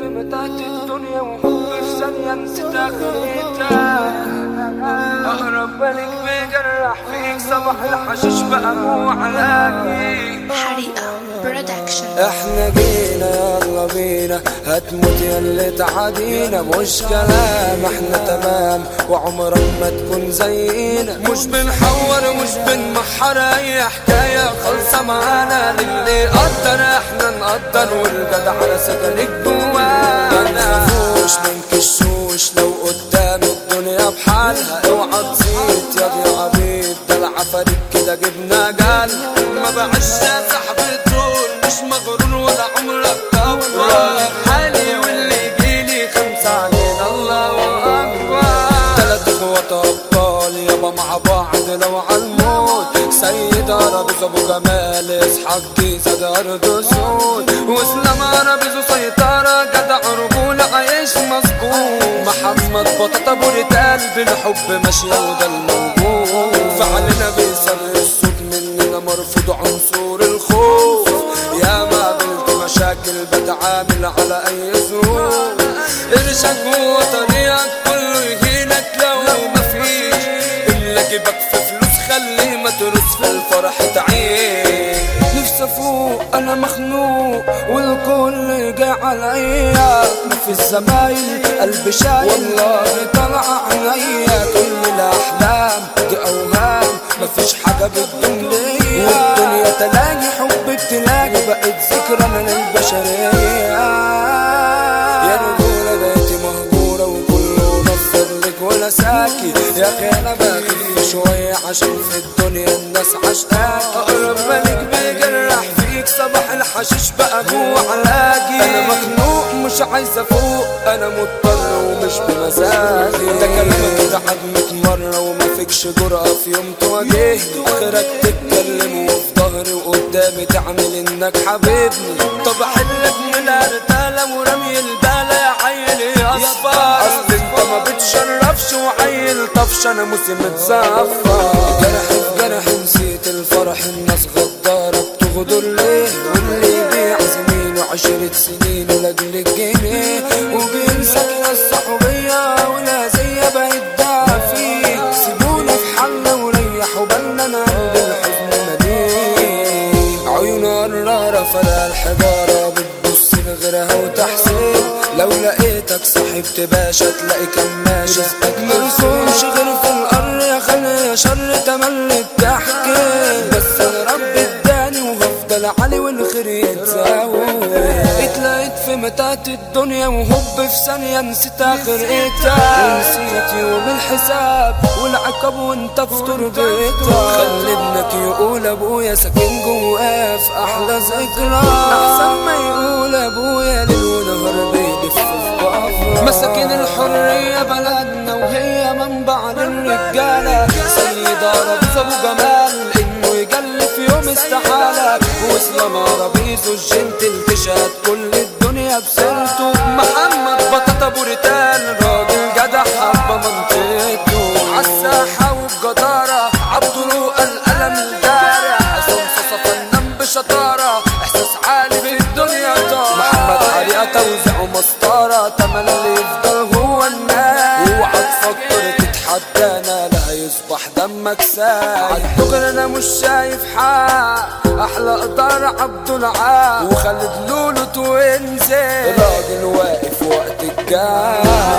متعت الدنيا وحب في ثانية نسيت آخرتها أقرب بالك بيجرح فيك صباح الحشيش بقى مو علاجي حريقة برودكشن احنا جينا يلا بينا هتموت يا اللي تعادينا مش كلام احنا تمام وعمرك ما تكون زينا مش بنحور مش بنمحر اي حكاية خالصة معانا للي قدر احنا نقدر والجدع على سكنك جوانا مش منكشوش لو قدام الدنيا بحالها اوعى تزيد يا دي عبيد ده العفاريت كده جبنا جال ما بعيش يا صاحبي طول مش مغرور ولا عمرك طول حالي واللي يجيلي خمسة علينا الله أكبر تلات اخوات أبطال يابا مع بعض لو عالموت سيد عربي ابو جمال اسحاق جيزة ده ارض سود واسلام عربي ذو سيطرة جدع رجولة عايش مظبوط محمد بطاطا بوريت قلبي الحب ماشية وده الموجود فعلنا بيسر الصوت مننا مرفوض عنصر الخوف يا ما قابلت مشاكل بتعامل على اي ظروف ارشاد هو طريقك كله يهينك لو مفيش الا جيبك في فلوس خليه ما ترس في الفرح تعيش نفسي افوق انا مخنوق والكل جاي عليا ما في الزمايل قلبي شايل والله طلع عينيا كل الاحلام دي اوهام مفيش حاجه بالدنيا والدنيا تلاقي حبك تلاقي بقت ذكرى من البشريه يا رجوله بقيتي مهجوره وكله نفر لك ولا ساكي يا اخي انا بخف شويه عشان في الدنيا الناس عشقاك اقرب ملك بيجرح فيك صباح الحشيش بقى جوه علاجي انا مخنوق مش عايز افوق انا مضطر ومش بمزاجي ده كلامك اتعد 100 مره وما فيكش جرأة في يوم تواجهني اخرك تتكلم وفي ظهري وقدامي تعمل انك حبيبني طب احلك من الرتالة ورمي البالة يا عيل يا اصفر اصل انت ما بتشرفش وعيل طفش انا موسم متصفى جرح في جرح نسيت الفرح الناس غدارة بتغدر ليه واللي يبيع زميله عشرة سنين لاجل الجنيه وبينسى ناس صحوبية ولا زي بقت دافي سيبونا في حالنا وريحوا بالنا انا قلبي الحزن مليء عيونها قرارة فلا الحجارة بتبص لغيرها وتحسين لو لقيتك صاحبت باشا تلاقي كماشة مرسومش غير في القر يا خلي يا شر تملي تحكي بس انا ربي اداني وهفضل علي والخير يتزاوي اتلاقيت في متات الدنيا وهب في ثانية نسيت اخرتها ونسيت يوم الحساب والعقاب وانت في تربتها خلي ابنك يقول ابويا ساكن جواه في احلى ذكرى احسن ما يقول ابويا ليل ونهار بيلف في ضعفه مساكن الحرية بلدنا وهي منبع للرجالة سيدة ربيز ابو جمال انه يجل في يوم استحالة واسلام عربي ذو الجنتل تشهد كل الدنيا بسيرته محمد بطاطا بوريتال راجل جدع حب منطقته عالساحة والجدارة عبد روقة القلم الجارح حسن صصة فنان بشطارة احساس عالي في الدنيا طار محمد حريقة توزيع ومسطرة تملي يفضل هو الناس اوعى تفكر تتحدانا لا هيصبح دمك ساي عالدغري انا مش شايف حق احلى قطار عبد العال وخالد لولو توينزي راجل واقف وقت الجاي